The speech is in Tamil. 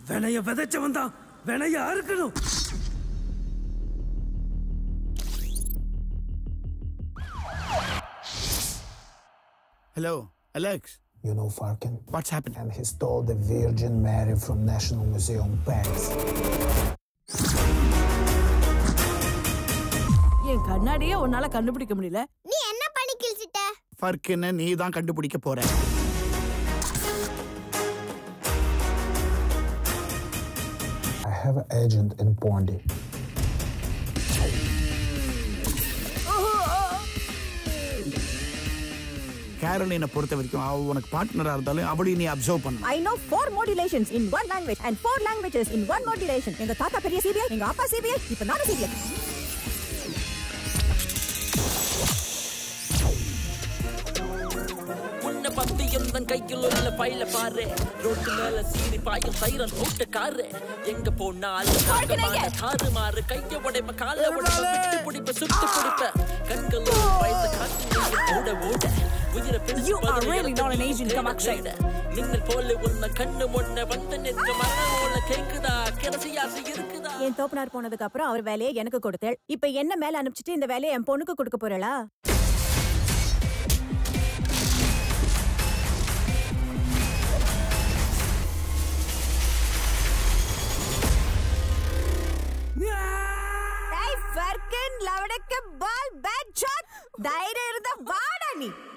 வினைய விதைச்சவன் தான் வினைய அறுக்கணும் Hello, Alex. You know Farkin? What's happened? And he stole the Virgin Mary from National Museum, Paris. என் கண்ணாடியே உன்னால கண்டுபிடிக்க முடியல நீ என்ன பண்ணி கிழிச்சிட்ட ஃபர்க்குன்னு நீ தான் கண்டுபிடிக்க போற I have an agent in Pondy. கேரோலினை பொறுத்த வரைக்கும் அவ உனக்கு பார்ட்னரா இருந்தாலும் அவளையும் நீ அப்சர்வ் பண்ண I know four modulations in one language and four languages in one modulation எங்க தாத்தா பெரிய சிபிஐ எங்க அப்பா சிபிஐ இப்ப நானும் சிபிஐ உன்னை பத்தி எந்த கையில் உள்ள பையில பாரு ரோட்டு மேல சீறி பாயும் சைரன் ஓட்ட காரு எங்க போனாலும் காரு மாறு கைய உடைப்ப கால உடைப்ப விட்டு பிடிப்ப சுட்டு பிடிப்ப கண்களோட பயந்த காத்து ஓட ஓட உயிரை பிடிச்சு You are really not an Asian, Kamakshi. மின்னல் போல உன்ன கண்ணு முன்ன வந்து நிற்க மரணம் போல கேக்குதா கிடசியாசு இருக்குதா என் தோப்பனார் போனதுக்கு அப்புறம் அவர் வேலையை எனக்கு கொடுத்தேள் இப்ப என்ன மேல அனுப்பிச்சிட்டு இந்த வேலையை என் பொண்ணுக்கு கொடுக்க போறளா ஃபர்கன் லவடக்க பால் பேட் ஷாட் தைரியம் இருந்தா வாடா நீ